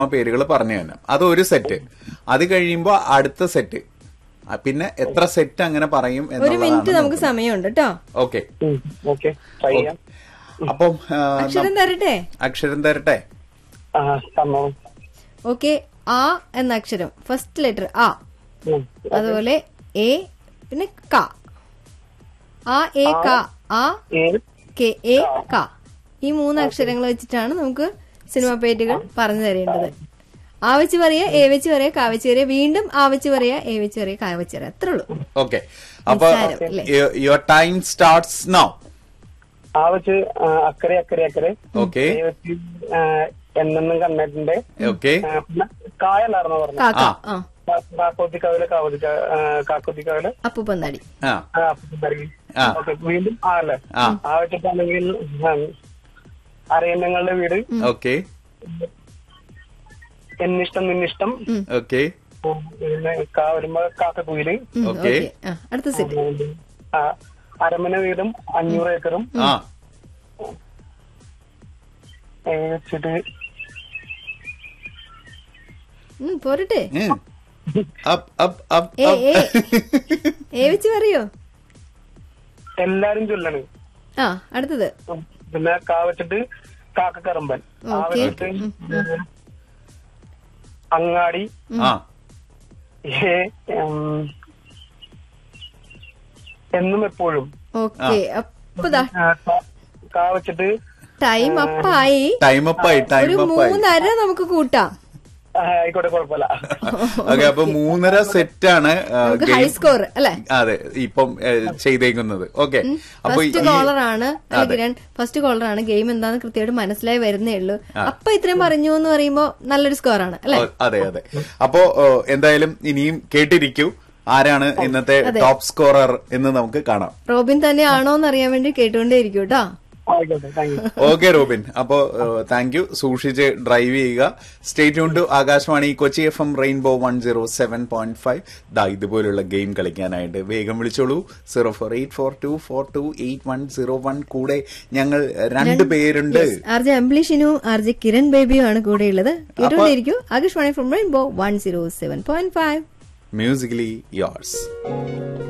പേരുകൾ പറഞ്ഞു തന്നെ അത് ഒരു സെറ്റ് അത് കഴിയുമ്പോ അടുത്ത സെറ്റ് ആ, പിന്നെ എത്ര സെറ്റ് അങ്ങനെ പറയും ഒരു മിനിറ്റ് നമുക്ക് സമയമുണ്ട് കേട്ടോ ഓക്കെ ഓക്കെ ട്രൈ ചെയ്യാം അപ്പം ആ, അക്ഷരം തരട്ടെ അക്ഷരം തരട്ടെ ആ തന്നോ ഓക്കെ ആ എന്ന അക്ഷരം ഫസ്റ്റ് ലെറ്റർ ആ ഉം. അതുപോലെ എ പിന്നെ ക ആ എ ക ആ ഏ കെ എ ക ഈ മൂന്ന് അക്ഷരങ്ങൾ വെച്ചിട്ടാണ് നമുക്ക് സിനിമ പേരുകൾ പറഞ്ഞു തരേണ്ടത് ആ വെച്ച് പറയാ എ വെച്ച് പറയാ കാ വെച്ച് പറയാ വീണ്ടും ആ വെച്ച് പറയാ എ വെച്ച് പറയാ കാ വെച്ച് പറയാ അത്രേ ഉള്ളൂ ഓക്കെ അപ്പൊ നിസ്സാരം, അല്ലേ? യുവർ ടൈം സ്റ്റാർട്ട്സ് നൗ ആ വെച്ച് ആ, അക്കരെ അക്കരെ അക്കരെ ഓക്കെ ഏ വെച്ച് ആ, എന്നെന്നും കണ്ണേറ്റിന്റെ ഓക്കെ ആ, പിന്നെ കായല്ലായിരുന്നോ പറഞ്ഞത് കാക്ക ആ. ആ കാക്കോത്തിക്കാവിലെ കാവതി കാക്കോത്തിക്കാവിലെ അപ്പൂപ്പന്താടി ആ ആ. ഓക്കെ വീണ്ടും ആ അല്ലേ ആ. ആ വെച്ചിട്ടാണെങ്കിൽ അറിയുന്നങ്ങളുടെ വീട് ഓക്കെ എന്നിഷ്ടം നിന്നിഷ്ടം ഓക്കെ പിന്നെ കാ വരുമ്പോ കാക്കക്കുയില് ഉം, ഓക്കേ. ഓക്കേ. ആ, അടുത്ത സെറ്റ് ആ, അരമന വീടും അഞ്ഞൂറ് ഏക്കറും ആ ഏ, വെച്ചിട്ട് ഉം, പോരട്ടെ ഉം. അപ്പ് അപ്പ് അപ്പ് ഏ ഏ അപ്പ് ഏ വെച്ച് പറയോ എല്ലാരും ചൊല്ലാണ് ആ അടുത്തത് പിന്നെ കാ വെച്ചിട്ട് കാക്കക്കറമ്പൻ ആ ഓക്കേ. വെച്ചിട്ട് അങ്ങാടി ആ ഏ, ഉം, എന്നും എപ്പോഴും ഓക്കെ അപ്പൊ ദാ ആ, കാ- കാ വെച്ചിട്ട് ടൈം അപ്പായി ടൈം അപ്പായി ഒരു ടൈം അപ്പായി മൂന്നര നമുക്ക് കൂട്ടാം ആ, ആയിക്കോട്ടെ കുഴപ്പമില്ല ഓക്കെ അപ്പൊ മൂന്നര സെറ്റ് ആണ് ആ, നമുക്ക് game- ഹൈ സ്കോർ അല്ലെ അതെ ഇപ്പം ഏ, ചെയ്തേക്കുന്നത് ഓക്കെ അപ്പൊ ഫസ്റ്റ് ഈ- കോളർ ആണ് അല്ല അതെ. കിരൺ ഫസ്റ്റ് കോളർ ആണ് ഗെയിം എന്താന്ന് കൃത്യമായിട്ട് മനസ്സിലായി വരുന്നേ ഉള്ളൂ അപ്പൊ ഇത്രയും പറഞ്ഞു എന്ന് പറയുമ്പോ നല്ലൊരു സ്കോർ ആണ് അല്ലെ ഓ, അതെ അതെ അപ്പോ ഓ, എന്തായാലും ഇനിയും കേട്ടിരിക്കൂ ആരാണ് ഇന്നത്തെ ടോപ്പ് സ്കോറർ എന്ന് നമുക്ക് കാണാം റോബിൻ തന്നെ ആണോ എന്ന് അറിയാൻ വേണ്ടി കേട്ടുകൊണ്ടേ ഇരിക്കും കേട്ടോ ആയിക്കോട്ടെ താങ്ക് യു ഓക്കെ റോബിൻ അപ്പോ താങ്ക് യു സൂക്ഷിച്ച് ഡ്രൈവ് ചെയ്യുക stay tuned to Akashvani Kochi F M rainbow one zero seven point five ദാ ഇതുപോലുള്ള ഗെയിം കളിക്കാനായിട്ട് വേഗം വിളിച്ചോളൂ zero four eight four two four two eight one zero one കൂടെ ഞങ്ങൾ രണ്ട് പേരുണ്ട് ആർ ജെ അംബ്ലിഷിനും ആർ ജെ കിരൺ ബേബിയും ആണ് കൂടെയുള്ളത് കേട്ടുകൊണ്ടേയിരിക്കും Akashvani from rainbow one zero seven point five musically yours